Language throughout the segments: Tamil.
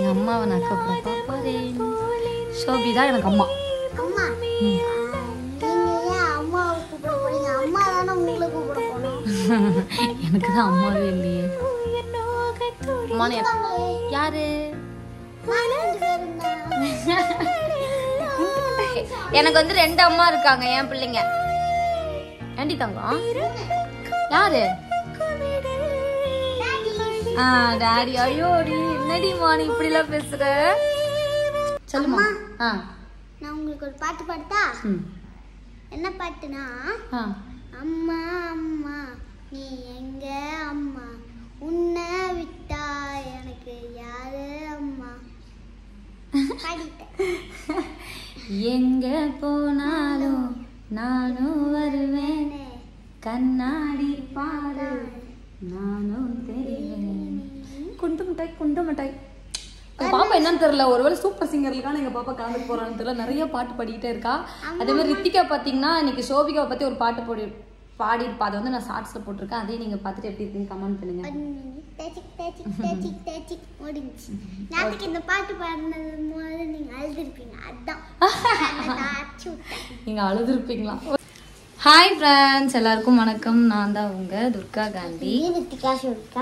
எங்கள் அம்மாவை நான் கூப்பிட போகிறேன் ஷோபி தான் எனக்கு அம்மா அம்மா நீங்க ஏன் அம்மாவை கூப்பிட போறீங்க அம்மா தானே உங்களை கூப்பிட போனோம் எனக்கு தான் அம்மாவே இல்லையே அம்மானு எப்- யாரு எனக்கு வந்து ரெண்டு அம்மா இருக்காங்க என் பிள்ளைங்க ஏண்டி தங்கம் யாரு ஆ டாடி ஐயோடி என்னடிமா நீ இப்படிலாம் பேசுற சொல்லுமா ஆ நான் உங்களுக்கு ஒரு பாட்டு பாடுதா ம் என்ன பாட்டுனா ஆ அம்மா அம்மா நீ எங்க அம்மா உன்னை விட்டா எனக்கு யாரு அம்மா பாடிட்டேன் எங்க போனாலும் நானும் வருவேன் கண்ணாடி பாரு நானும் தெரிவேன் குண்டு மிட்டாய் குண்டு மிட்டாய் எங்க பாப்பா என்னன்னு தெரியல ஒருவேளை சூப்பர் சிங்கர்களுக்கான எங்க பாப்பா கலந்து போறான்னு தெரியல நிறைய பாட்டு பாடிக்கிட்டே இருக்கா அதே மாதிரி ரித்திகா பாத்தீங்கன்னா இன்னைக்கு சோபிகாவை பத்தி ஒரு பாட்டு போடி பாடியிருப்பா அதை வந்து நான் ஷார்ட்ஸ்ல போட்டிருக்கேன் அதையும் நீங்க பார்த்துட்டு எப்படி இருக்குன்னு கமெண்ட் பண்ணுங்க தேச்சிக் தேச்சிக் தேச்சிக் தேச்சிக் முடிஞ்சுச்சு நேற்றுக்கு இந்த பாட்டு பாடினது போது நீங்க அழுதுருப்பீங்க அதான் நான் தாச்சு விட்டேன் நீங்க அழுதுருப்பீங்களா ஹாய் ஃப்ரெண்ட்ஸ் எல்லாருக்கும் வணக்கம் நான் தான் உங்க துர்கா காந்தி நீ ரித்திகா சொல்லிருக்கா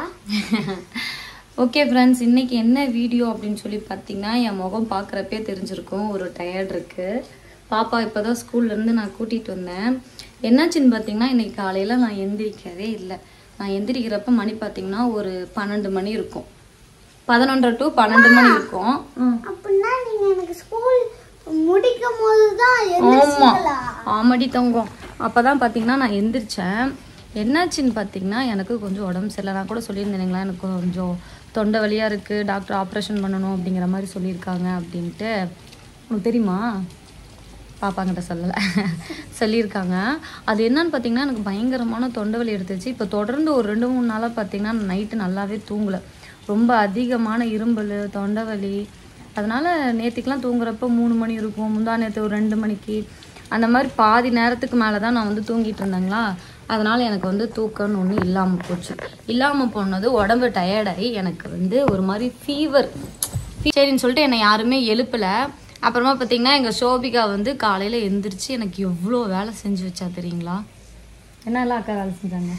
ஓகே ஃப்ரெண்ட்ஸ் இன்னைக்கு என்ன வீடியோ அப்படின்னு சொல்லி பார்த்தீங்கன்னா என் முகம் பார்க்குறப்பே தெரிஞ்சிருக்கும் ஒரு டயர்ட் இருக்கு பாப்பா இப்போ தான் ஸ்கூல்லேருந்து நான் கூட்டிகிட்டு வந்தேன் என்னாச்சுன்னு பார்த்தீங்கன்னா இன்னைக்கு காலையில் நான் எந்திரிக்கவே இல்லை நான் எந்திரிக்கிறப்ப மணி பார்த்தீங்கன்னா ஒரு பன்னெண்டு மணி இருக்கும் பதினொன்றரை டு பன்னெண்டு மணி இருக்கும் ம். அப்படின்னா நீங்க எனக்கு ஸ்கூல் முடிக்கும் போது தான் ஆமா எந்திரிச்சீங்களா ஆமாடி தங்கம் அப்பதான் பாத்தீங்கன்னா நான் எந்திரிச்சேன் என்னாச்சுன்னு பார்த்தீங்கன்னா எனக்கு கொஞ்சம் உடம்பு சரியில்லை நான் கூட சொல்லியிருந்தேனுங்களா எனக்கு கொஞ்சம் தொண்டை வலியாக இருக்குது டாக்டர் ஆப்ரேஷன் பண்ணணும் அப்படிங்கிற மாதிரி சொல்லியிருக்காங்க அப்படின்ட்டு உனக்கு தெரியுமா பாப்பாங்கிட்ட சொல்லலை சொல்லியிருக்காங்க அது என்னன்னு பார்த்தீங்கன்னா எனக்கு பயங்கரமான தொண்டை வலி எடுத்துச்சு இப்போ தொடர்ந்து ஒரு ரெண்டு மூணு நாளாக பார்த்தீங்கன்னா நைட்டு நல்லாவே தூங்கலை ரொம்ப அதிகமான இரும்பல் தொண்டை வலி அதனால் நேற்றுக்கெலாம் தூங்குறப்ப மூணு மணி இருக்கும் முந்தா நேற்று ஒரு ரெண்டு மணிக்கு அந்த மாதிரி பாதி நேரத்துக்கு மேலே தான் நான் வந்து தூங்கிட்டு இருந்தேங்களா அதனால் எனக்கு வந்து தூக்கம்னு ஒன்று இல்லாமல் போச்சு இல்லாமல் போனது உடம்பு டயர்டாகி எனக்கு வந்து ஒரு மாதிரி ஃபீவர் சரின்னு சொல்லிட்டு என்னை யாருமே எழுப்பலை அப்புறமா பார்த்தீங்கன்னா எங்கள் சோபிகா வந்து காலையில் எந்திரிச்சு எனக்கு எவ்வளோ வேலை செஞ்சு வச்சா தெரியுங்களா என்ன எல்லாம் அக்கா வேலை செஞ்சாங்க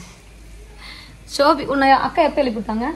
சோபி உன்னை அக்கா எப்போ எழுப்பிட்டாங்க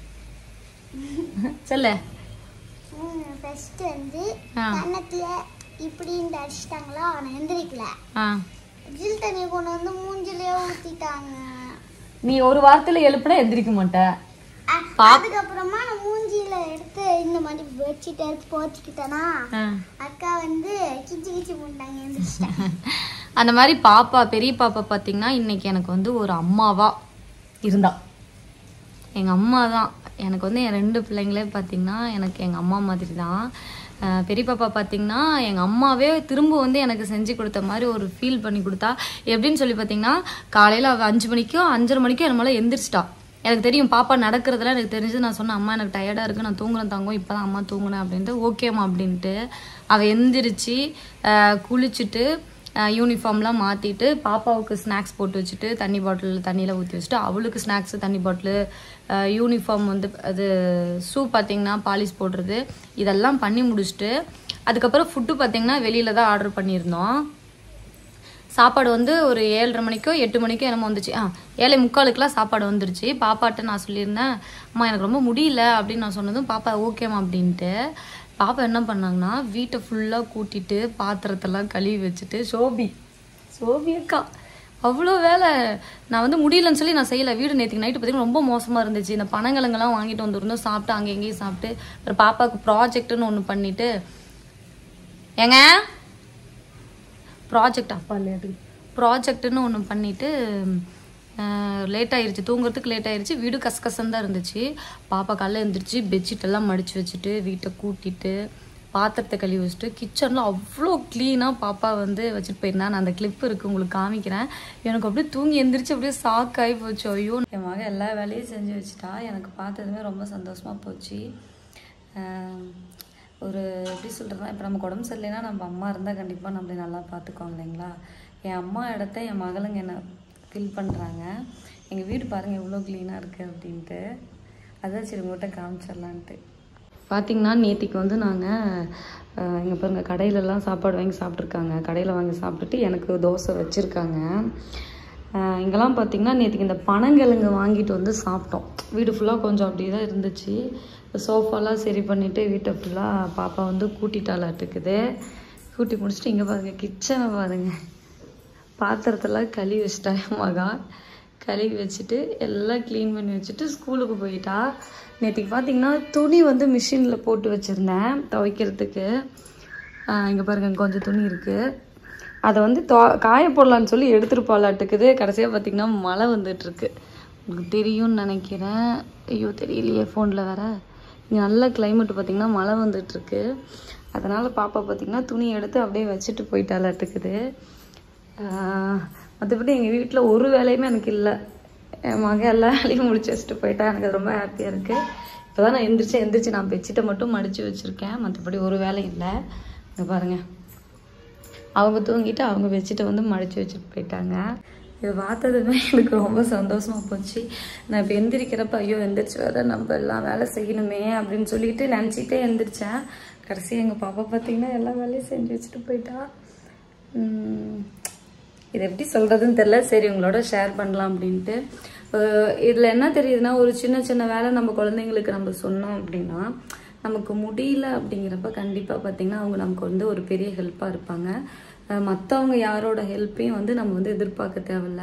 சொல்லு ஃபர்ஸ்ட் வந்து ஆ. கன்னத்துல இப்படின்னு அடிச்சிட்டாங்களா அவனை எந்திரிக்கல ஆ ஜில் தண்ணியை கொண்டு வந்து மூஞ்சிலேயே ஊத்திட்டாங்க நீ ஒரு வாரத்தில் எழுப்புனா எந்திரிக்க மாட்ட அ- அதுக்கப்புறமா நான் மூஞ்சியில எடுத்து இந்த மாதிரி வச்சுட்டு எடுத்து போச்சுக்கிட்டேனா ஆ. அக்கா வந்து கிச்சு கிச்சு போட்டாங்க எந்திரிச்சிட்டேன் அந்த மாதிரி பாப்பா பெரிய பாப்பா பார்த்தீங்கன்னா இன்னைக்கு எனக்கு வந்து ஒரு அம்மாவா இருந்தா எங்கள் அம்மா தான் எனக்கு வந்து என் ரெண்டு பிள்ளைங்களே பார்த்தீங்கன்னா எனக்கு எங்கள் அம்மா மாதிரி தான் அஹ் பெரிய பாப்பா பார்த்தீங்கன்னா எங்கள் அம்மாவே திரும்ப வந்து எனக்கு செஞ்சு கொடுத்த மாதிரி ஒரு ஃபீல் பண்ணி கொடுத்தா எப்படின்னு சொல்லி பார்த்தீங்கன்னா காலையில் அவள் அஞ்சு மணிக்கோ அஞ்சரை மணிக்கோ என்ன மேலே எந்திரிச்சிட்டா எனக்கு தெரியும் பாப்பா நடக்கிறதுலாம் எனக்கு தெரிஞ்சு நான் சொன்னேன் அம்மா எனக்கு டயர்டாக இருக்குது நான் தூங்குறேன் தங்கம் இப்போ தான் அம்மா தூங்குனேன் அப்படின்ட்டு ஓகேம்மா அப்படின்ட்டு அவள் எந்திரிச்சு அஹ் குளிச்சுட்டு யூனிஃபார்ம்லாம் மாற்றிட்டு பாப்பாவுக்கு ஸ்நாக்ஸ் போட்டு வச்சுட்டு தண்ணி பாட்டில் தண்ணியில் ஊற்றி வச்சுட்டு அவளுக்கு ஸ்நாக்ஸு தண்ணி பாட்டிலு யூனிஃபார்ம் வந்து அது ஷூ பார்த்தீங்கன்னா பாலிஷ் போடுறது இதெல்லாம் பண்ணி முடிச்சுட்டு அதுக்கப்புறம் ஃபுட்டு பார்த்தீங்கன்னா வெளியில் தான் ஆர்டர் பண்ணியிருந்தோம் சாப்பாடு வந்து ஒரு ஏழரை மணிக்கோ எட்டு மணிக்கோ என்னமோ வந்துச்சு ஆ ஏழை முக்காலுக்குலாம் சாப்பாடு வந்துருச்சு பாப்பாட்ட நான் சொல்லியிருந்தேன் அம்மா எனக்கு ரொம்ப முடியல அப்படின்னு நான் சொன்னதும் பாப்பா ஓகேம்மா அப்படின்ட்டு பாப்பா என்ன பண்ணாங்கன்னா வீட்டை ஃபுல்லாக கூட்டிட்டு பாத்திரத்தெல்லாம் கழுவி வச்சுட்டு சோபி சோபி அக்கா அவ்வளோ வேலை நான் வந்து முடியலன்னு சொல்லி நான் செய்யலை வீடு நேற்றுக்கு நைட்டு பார்த்தீங்கன்னா ரொம்ப மோசமாக இருந்துச்சு இந்த பனங்கிழங்கெல்லாம் வாங்கிட்டு வந்துருந்தோம் சாப்பிட்டு அங்கே எங்கேயும் சாப்பிட்டு அப்புறம் பாப்பாவுக்கு ப்ராஜெக்ட்னு ஒன்று பண்ணிட்டு ஏங்க ப்ராஜெக்ட் அப்பா இல்லையாட்டு ப்ராஜெக்ட்னு ஒன்று பண்ணிட்டு லேட் ஆயிருச்சு தூங்குறதுக்கு லேட் ஆயிருச்சு வீடு கசகசன்னு தான் இருந்துச்சு பாப்பா காலைல எழுந்திரிச்சு பெட்ஷீட் எல்லாம் மடிச்சு வச்சுட்டு வீட்டை கூட்டிட்டு பாத்திரத்தை கழுவி வச்சுட்டு கிச்சனில் அவ்வளோ க்ளீனாக பாப்பா வந்து வச்சுட்டு போயிருந்தா நான் அந்த கிளிப் இருக்கு உங்களுக்கு காமிக்கிறேன் எனக்கு அப்படியே தூங்கி எந்திரிச்சு அப்படியே ஷாக் ஆகி போச்சு ஐயோ என் மகன் எல்லா வேலையும் செஞ்சு வச்சுட்டா எனக்கு பார்த்ததுமே ரொம்ப சந்தோஷமாக போச்சு ஆஹ் ஒரு எப்படி சொல்கிறதுனா இப்போ நமக்கு உடம்பு சரியில்லைன்னா நம்ம அம்மா இருந்தால் கண்டிப்பாக நம்மளை நல்லா பார்த்துக்குவாங்க இல்லைங்களா என் அம்மா இடத்த என் மகளுங்க என்ன ஃபில் பண்ணுறாங்க எங்கள் வீடு பாருங்கள் எவ்வளோ க்ளீனாக இருக்குது அப்படின்ட்டு அதான் சரி உங்கள்கிட்ட காமிச்சிடலான்ட்டு பார்த்தீங்கன்னா நேத்திக்கு வந்து நாங்கள் இங்கே பாருங்க கடையிலலாம் சாப்பாடு வாங்கி சாப்பிட்ருக்காங்க கடையில் வாங்கி சாப்பிட்டுட்டு எனக்கு தோசை வச்சுருக்காங்க இங்கெல்லாம் பார்த்தீங்கன்னா நேற்றுக்கு இந்த பனங்கிழங்கு வாங்கிட்டு வந்து சாப்பிட்டோம் வீடு ஃபுல்லாக கொஞ்சம் அப்படி தான் இருந்துச்சு சோஃபாலாம் சரி பண்ணிவிட்டு வீட்டை ஃபுல்லாக பாப்பா வந்து கூட்டிட்டாலாட்டுக்குது கூட்டி முடிச்சுட்டு இங்கே பாருங்க கிச்சனை பாருங்க பாத்திரத்தெல்லாம் கழுவி வச்சிட்டாங்க மகா கழுவி வச்சுட்டு எல்லாம் க்ளீன் பண்ணி வச்சுட்டு ஸ்கூலுக்கு போயிட்டா நேற்றுக்கு பார்த்தீங்கன்னா துணி வந்து மிஷினில் போட்டு வச்சுருந்தேன் துவைக்கிறதுக்கு இங்கே பாருங்க கொஞ்சம் துணி இருக்குது அதை வந்து தொ காய போடலான்னு சொல்லி எடுத்துட்டு போகலாட்டுக்குது கடைசியாக பார்த்தீங்கன்னா மழை வந்துட்டுருக்கு உங்களுக்கு தெரியும்னு நினைக்கிறேன் ஐயோ தெரியலையே ஃபோனில் வேற இங்கே நல்ல climate பார்த்தீங்கன்னா மழை வந்துட்டுருக்கு அதனால் பாப்பா பார்த்தீங்கன்னா துணி எடுத்து அப்படியே வச்சுட்டு போயிட்டாலாட்டுக்குது மற்றபடி எங்கள் வீட்டில் ஒரு வேலையுமே எனக்கு இல்லை என் மகன் எல்லா வேலையும் முடிச்சு வச்சுட்டு போயிட்டா எனக்கு அது ரொம்ப ஹாப்பியாக இருக்குது இப்போ தான் நான் எந்திரிச்சு எந்திரிச்சு நான் பெட்ஷீட்டை மட்டும் மடித்து வச்சுருக்கேன் மற்றபடி ஒரு வேலையும் இல்லை இங்கே பாருங்கள் அவங்க தூங்கிட்டு அவங்க பெட்ஷீட்டை வந்து மடித்து வச்சுட்டு போயிட்டாங்க இதை பார்த்ததுமே எனக்கு ரொம்ப சந்தோஷமா போச்சு நான் இப்போ எந்திரிக்கிறப்ப ஐயோ எந்திரிச்சு வர நம்ம எல்லாம் வேலை செய்யணுமே அப்படின்னு சொல்லிட்டு நினச்சிட்டே எந்திரிச்சேன் கடைசி எங்கள் பாப்பா பார்த்தீங்கன்னா எல்லா வேலையும் செஞ்சு வச்சுட்டு போயிட்டா உம், இது எப்படி சொல்கிறதுன்னு தெரில சரி உங்களோட ஷேர் பண்ணலாம் அப்படின்ட்டு இதில் என்ன தெரியுதுன்னா ஒரு சின்ன சின்ன வேலை நம்ம குழந்தைங்களுக்கு நம்ம சொன்னோம் அப்படின்னா நமக்கு முடியல அப்படிங்கிறப்ப கண்டிப்பாக பார்த்தீங்கன்னா அவங்க நமக்கு வந்து ஒரு பெரிய ஹெல்ப்பாக இருப்பாங்க மற்றவங்க யாரோட ஹெல்ப்பையும் வந்து நம்ம வந்து எதிர்பார்க்க தேவையில்ல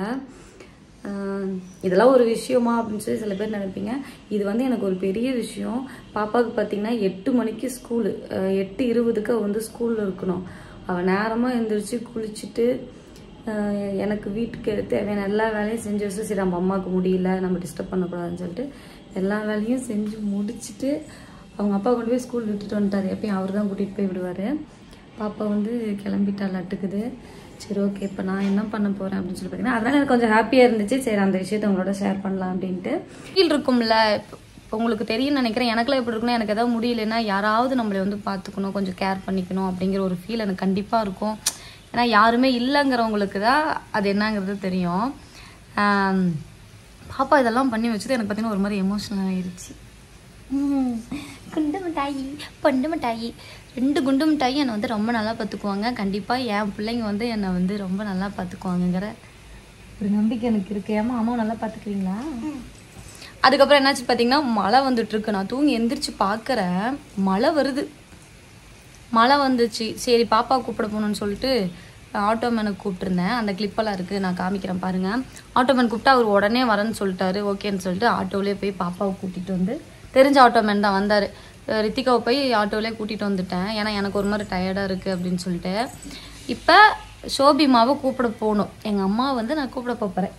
ஆஹ் இதெல்லாம் ஒரு விஷயமா அப்படின்னு சொல்லி சில பேர் நினைப்பீங்க இது வந்து எனக்கு ஒரு பெரிய விஷயம் பாப்பாவுக்கு பார்த்தீங்கன்னா எட்டு மணிக்கு ஸ்கூலு எட்டு இருபதுக்கு அவள் வந்து ஸ்கூலில் இருக்கணும் அவள் நேரமாக எழுந்திரிச்சு குளிச்சுட்டு ஆஹ் எனக்கு வீட்டுக்கு தேவையான எல்லா வேலையும் செஞ்சு வச்சு சரி நம்ம அம்மாவுக்கு முடியல நம்ம டிஸ்டர்ப் பண்ணக்கூடாதுன்னு சொல்லிட்டு எல்லா வேலையும் செஞ்சு முடிச்சுட்டு அவங்க அப்பா கொண்டு போய் ஸ்கூல் விட்டுட்டு வந்துட்டாரு எப்பயும் அவர் தான் கூட்டிகிட்டு போய் விடுவார் பாப்பா வந்து கிளம்பிட்டாள் அட்டுக்குது சரி ஓகே இப்போ நான் என்ன பண்ண போகிறேன் அப்படின்னு சொல்லி பார்த்தீங்கன்னா அதனால எனக்கு கொஞ்சம் ஹாப்பியாக இருந்துச்சு சரி அந்த விஷயத்தை உங்களோட ஷேர் பண்ணலாம் அப்படின்ட்டு ஃபீல் இருக்கும்ல இப்போ உங்களுக்கு தெரியும் நினைக்கிறேன் எனக்குலாம் எப்படி இருக்குன்னா எனக்கு ஏதாவது முடியலன்னா யாராவது நம்மளை வந்து பார்த்துக்கணும் கொஞ்சம் கேர் பண்ணிக்கணும் அப்படிங்கிற ஒரு ஃபீல் எனக்கு கண்டிப்பாக இருக்கும் ஏன்னா யாருமே இல்லைங்கிறவங்களுக்கு தான் அது என்னங்கிறது தெரியும் ஆம், பாப்பா இதெல்லாம் பண்ணி வச்சது எனக்கு பார்த்தீங்கன்னா ஒரு மாதிரி எமோஷனல் ஆயிடுச்சு ம், குண்டு மிட்டாயி பண்டு மிட்டாயி ரெண்டு குண்டு மிட்டாயி என்னை வந்து ரொம்ப நல்லா பார்த்துக்குவாங்க கண்டிப்பாக என் பிள்ளைங்க வந்து என்னை வந்து ரொம்ப நல்லா பார்த்துக்குவாங்கங்கிற ஒரு நம்பிக்கை எனக்கு இருக்கு ஏமா அம்மா நல்லா பார்த்துக்குவீங்களா அதுக்கப்புறம் என்னாச்சு பார்த்தீங்கன்னா மழை வந்துட்டு இருக்கு நான் தூங்கி எந்திரிச்சு பார்க்குறேன் மழை வருது மழை வந்துச்சு சரி பாப்பா கூப்பிட போகணும்னு சொல்லிட்டு ஆட்டோமேனுக்கு கூப்பிட்டுருந்தேன் அந்த கிளிப்பெல்லாம் இருக்குது நான் காமிக்கிறேன் பாருங்கள் ஆட்டோமேன் கூப்பிட்டா அவர் உடனே வரேன்னு சொல்லிட்டாரு ஓகேன்னு சொல்லிட்டு ஆட்டோவிலே போய் பாப்பாவை கூட்டிகிட்டு வந்து தெரிஞ்ச ஆட்டோமேன் தான் வந்தார் ரித்திகாவை போய் ஆட்டோவிலே கூட்டிகிட்டு வந்துட்டேன் ஏன்னா எனக்கு ஒரு மாதிரி டயர்டாக இருக்குது அப்படின்னு சொல்லிட்டு இப்போ ஷோபிமாவை கூப்பிட போகணும் எங்கள் அம்மாவை வந்து நான் கூப்பிட போகிறேன்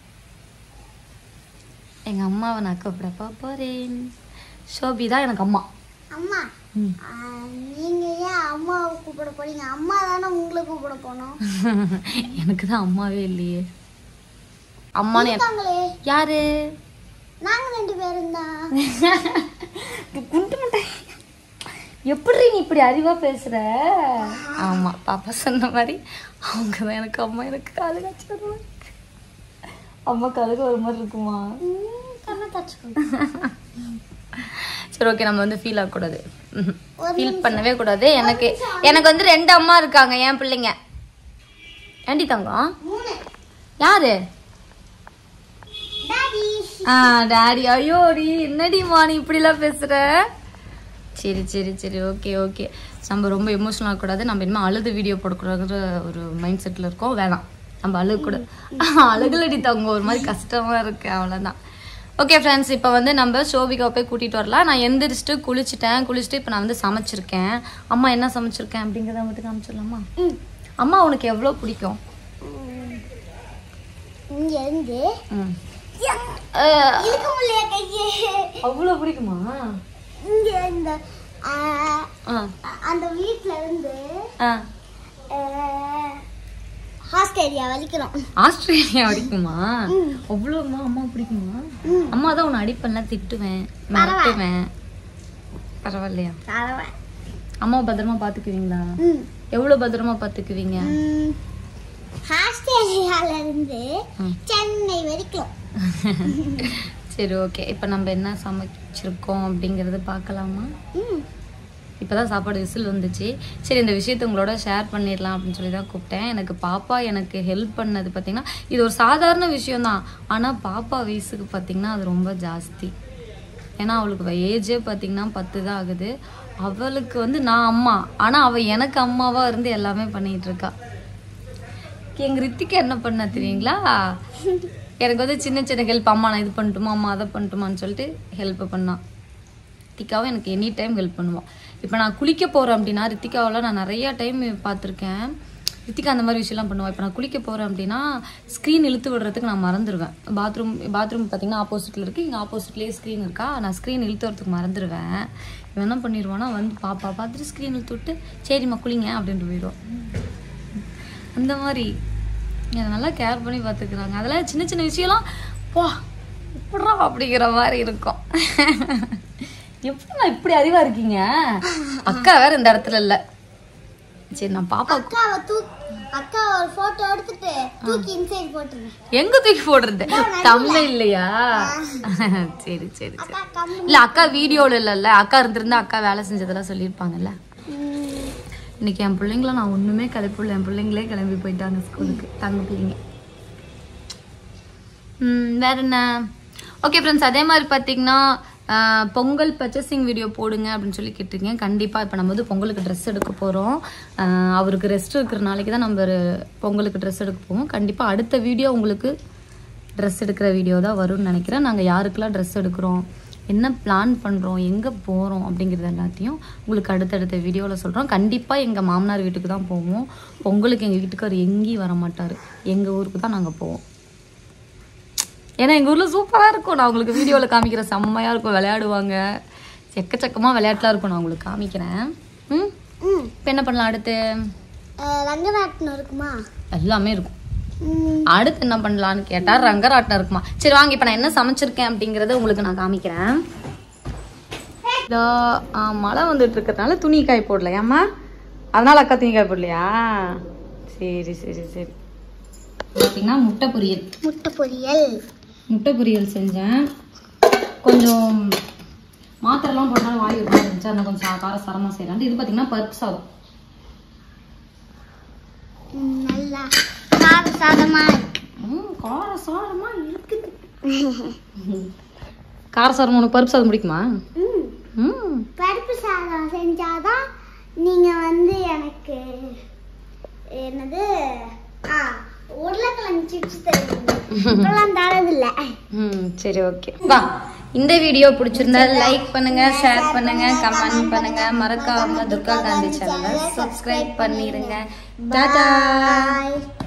எங்கள் அம்மாவை நான் கூப்பிட போகிறேன் ஷோபி தான் எனக்கு அம்மா அம்மா ம். ஆ, நீங்க ஏன் அம்மாவை கூப்பிட போறீங்க அம்மா தானே உங்களை கூப்பிட போனோம் எனக்கு தான் அம்மாவே இல்லையே அம்மான்னு எனக்கு- இருக்காங்களே யாரு நாங்க ரெண்டு பேரும் தான் குண்டு மிட்டாய் எப்படி நீ இப்படி அறிவா பேசுற ஆமா பாப்பா சொன்ன மாதிரி அவங்க தான் எனக்கு அம்மா எனக்கு காது காய்ச்சி வருவாங்க அம்மா காதுக்கு ஒரு மாதிரி இருக்குமா கண்ணை தச்சுக்கோங்க சரி ஓகே நம்ம வந்து ஃபீல் ஆகக்கூடாது ஒரு ஃபீல் பண்ணவே கூடாது எனக்கு எனக்கு வந்து ரெண்டு அம்மா இருக்காங்க என் பிள்ளைங்க ஏண்டி தங்கம் மூணு யாரு டாடி ஆ டாடி ஐயோ டி என்னடிமா நீ இப்படிலாம் பேசுற சரி சரி சரி ஓகே ஓகே நம்ம ரொம்ப எமோஷனல் ஆகக்கூடாது நம்ம இனிமேல் அழுது வீடியோ போடக்கூடாதுன்ற ஒரு மைண்ட் செட்டில் இருக்கோம் வேணாம் நம்ம அழுக கூட அழுகலடி தங்க ஒரு மாதிரி கஷ்டமா இருக்கு அவ்வளோதான் ஓகே ஃப்ரெண்ட்ஸ் இப்போ வந்து நம்ம ஷோபிகாவை போய் கூட்டிகிட்டு வரலாம் நான் எந்திரிச்சிட்டு குளிச்சுட்டேன் குளிச்சுட்டு இப்போ நான் வந்து சமைச்சிருக்கேன் அம்மா என்ன சமைச்சிருக்கேன் அப்படிங்கிறத மட்டும் காமிச்சிடலாமா அம்மா உனக்கு எவ்வளோ பிடிக்கும் இங்க இருந்து ம் இழுக்க முடியல கையே அவ்வளோ பிடிக்குமா இங்க இந்த ஆ, ஆ அந்த வீட்ல இருந்து ஆ ஹாஸ்டேரியா வலிக்கிறோம் ஆஸ்திரேலியா பிடிக்குமா அவ்வளோ அம்மா அம்மா பிடிக்குமா அம்மா தான் உன்னை அடிப்பேன்ல திட்டுவேன் மிரட்டுவேன் பரவாயில்லையா பரவாயில்ல அம்மாவை பத்திரமா பார்த்துக்குவீங்களா ம் எவ்வளோ பத்திரமா பார்த்துக்குவீங்க ம், ஆஸ்திரேலியால இருந்து ம். சென்னை வரைக்கும் சரி ஓகே இப்போ நம்ம என்ன சமைச்சிருக்கோம் அப்படிங்கிறது பார்க்கலாமா ம் இப்போதான் சாப்பாடு விசில் வந்துச்சு சரி இந்த விஷயத்தை உங்களோட ஷேர் பண்ணிடலாம் அப்படின்னு சொல்லி தான் கூப்பிட்டேன் எனக்கு பாப்பா எனக்கு ஹெல்ப் பண்ணது பார்த்தீங்கன்னா இது ஒரு சாதாரண விஷயம்தான் ஆனால் பாப்பா வயசுக்கு பார்த்தீங்கன்னா அது ரொம்ப ஜாஸ்தி ஏன்னா அவளுக்கு ஏஜே பார்த்தீங்கன்னா பத்து தான் ஆகுது அவளுக்கு வந்து நான் அம்மா ஆனால் அவள் எனக்கு அம்மாவாக இருந்து எல்லாமே பண்ணிகிட்டு இருக்கா எங்கள் ரித்திக்கு என்ன பண்ண தெரியுங்களா எனக்கு வந்து சின்ன சின்ன ஹெல்ப் அம்மா நான் இது பண்ணட்டுமா அம்மா அதை பண்ணட்டுமான்னு சொல்லிட்டு ஹெல்ப் பண்ணான் ரித்திகாவும் எனக்கு எனி டைம் ஹெல்ப் பண்ணுவான் இப்போ நான் குளிக்க போகிறேன் அப்படின்னா ரித்திகாவெல்லாம் நான் நிறையா டைம் பார்த்துருக்கேன் ரித்திகா அந்த மாதிரி விஷயம்லாம் பண்ணுவாள் இப்போ நான் குளிக்க போகிறேன் அப்படின்னா ஸ்க்ரீன் இழுத்து விடுறதுக்கு நான் மறந்துடுவேன் பாத்ரூம் பாத்ரூம் பார்த்தீங்கன்னா ஆப்போசிட்டில் இருக்குது இங்கே ஆப்போசிட்லேயே ஸ்க்ரீன் இருக்கா நான் ஸ்க்ரீன் இழுத்து வரதுக்கு மறந்துடுவேன் இவன் என்ன பண்ணிடுவானா வந்து பாப்பா பார்த்துட்டு ஸ்க்ரீன் இழுத்து விட்டு சரிம்மா குளிங்க அப்படின்ட்டு போயிடுவான் அந்த மாதிரி என்னை நல்லா கேர் பண்ணி பார்த்துக்கிறாங்க அதெல்லாம் சின்ன சின்ன விஷயம்லாம் பா எப்படா அப்படிங்கிற மாதிரி இருக்கும் எப்படிண்ணா இப்படி அறிவா இருக்கீங்க அக்கா வேற இந்த இடத்துல இல்ல சரி நான் பாப்பா அக்காவை தூக் அக்கா ஒரு போட்டோ எடுத்துட்டு தூக்கி இன்சைட் போட்டுருங்க எங்க தூக்கி போடுறது தமிழ் இல்லையா சரி சரி சரி அக்கா கம்மி இல்ல அக்கா வீடியோல இல்லல்ல அக்கா இருந்திருந்தா அக்கா வேலை செஞ்சதெல்லாம் சொல்லியிருப்பாங்கல்ல இன்னைக்கு என் பிள்ளைங்கள நான் ஒண்ணுமே கிளப்பிடல என் பிள்ளைங்களே கிளம்பி போயிட்டாங்க ஸ்கூலுக்கு தங்க பிள்ளைங்க ம், வேற என்ன ஓகே ஃப்ரெண்ட்ஸ் அதே மாதிரி பார்த்தீங்கன்னா ஆஹ், பொங்கல் பர்ச்சேசிங் வீடியோ போடுங்க அப்படின்னு சொல்லி கேட்டிருக்கேன் கண்டிப்பாக இப்போ நம்ம வந்து பொங்கலுக்கு ட்ரெஸ் எடுக்க போகிறோம் அவருக்கு ரெஸ்ட் இருக்கிற நாளைக்கு தான் நம்ம ஒரு- பொங்கலுக்கு ட்ரெஸ் எடுக்க போவோம் கண்டிப்பாக அடுத்த வீடியோ உங்களுக்கு ட்ரெஸ் எடுக்கிற வீடியோ தான் வரும்னு நினைக்கிறேன் நாங்கள் யாருக்கெல்லாம் ட்ரெஸ் எடுக்கிறோம் என்ன பிளான் பண்ணுறோம் எங்கே போகிறோம் அப்படிங்கிறது எல்லாத்தையும் உங்களுக்கு அடுத்தடுத்த வீடியோவில் சொல்கிறோம் கண்டிப்பாக எங்கள் மாமனார் வீட்டுக்கு தான் போவோம் பொங்கலுக்கு எங்கள் வீட்டுக்கார் எங்கேயும் வர மாட்டார் எங்கள் ஊருக்கு தான் நாங்கள் போவோம் ஏன்னா எங்கள் ஊரில் சூப்பராக இருக்கும் நான் உங்களுக்கு வீடியோவில் காமிக்கிற செம்மையாக இருக்கும் விளையாடுவாங்க எக்கச்சக்கமாக விளையாட்டுலாம் இருக்கும் நான் உங்களுக்கு காமிக்கிறேன் ம் ம் இப்போ என்ன பண்ணலாம் அடுத்து அஹ் ரங்கராட்டினம் இருக்குமா எல்லாமே இருக்கும் ம் அடுத்து என்ன பண்ணலான்னு கேட்டா ரங்கராட்டினம் இருக்குமா சரி வாங்க இப்போ நான் என்ன சமைச்சிருக்கேன் அப்படிங்கறத உங்களுக்கு நான் காமிக்கிறேன் இதோ, ஆ, மழை வந்துட்டு இருக்கிறதுனால துணி காய போடலையாம்மா அதனால அக்கா துணி காய போடலையா சரி சரி சரி பார்த்தீங்கன்னா முட்டை பொரியல் முட்டை பொரியல் முட்டை பொரியல் செஞ்சேன் கொஞ்சம் மாத்திரைலாம் போட்டாலும் வாய் ஒரு மாதிரி இருந்துச்சு அதனால கொஞ்சம் சா- கார சரமாக செய்யலான்ட்டு இது பார்த்தீங்கன்னா பருப்பு சாதம் ம், நல்லா கார சாதமா இருக்கு ம் கார சாரமாக இருக்குது கார சாரம் உனக்கு பருப்பு சாதம் பிடிக்குமா ம் ம் பருப்பு சாதம் செஞ்சாதான் நீங்க வந்து எனக்கு என்னது ஆ உருளைக்கிழங்கு சிப்ஸ் தருவீங்க இப்பெல்லாம் தரதில்ல ம் சரி ஓகே வா இந்த வீடியோ பிடிச்சிருந்தா லைக் பண்ணுங்க ஷேர் பண்ணுங்க கமெண்ட் பண்ணுங்க மறக்காம துர்கா காந்தி சேனலை சப்ஸ்கிரைப் பண்ணிருங்க டாடா பாய்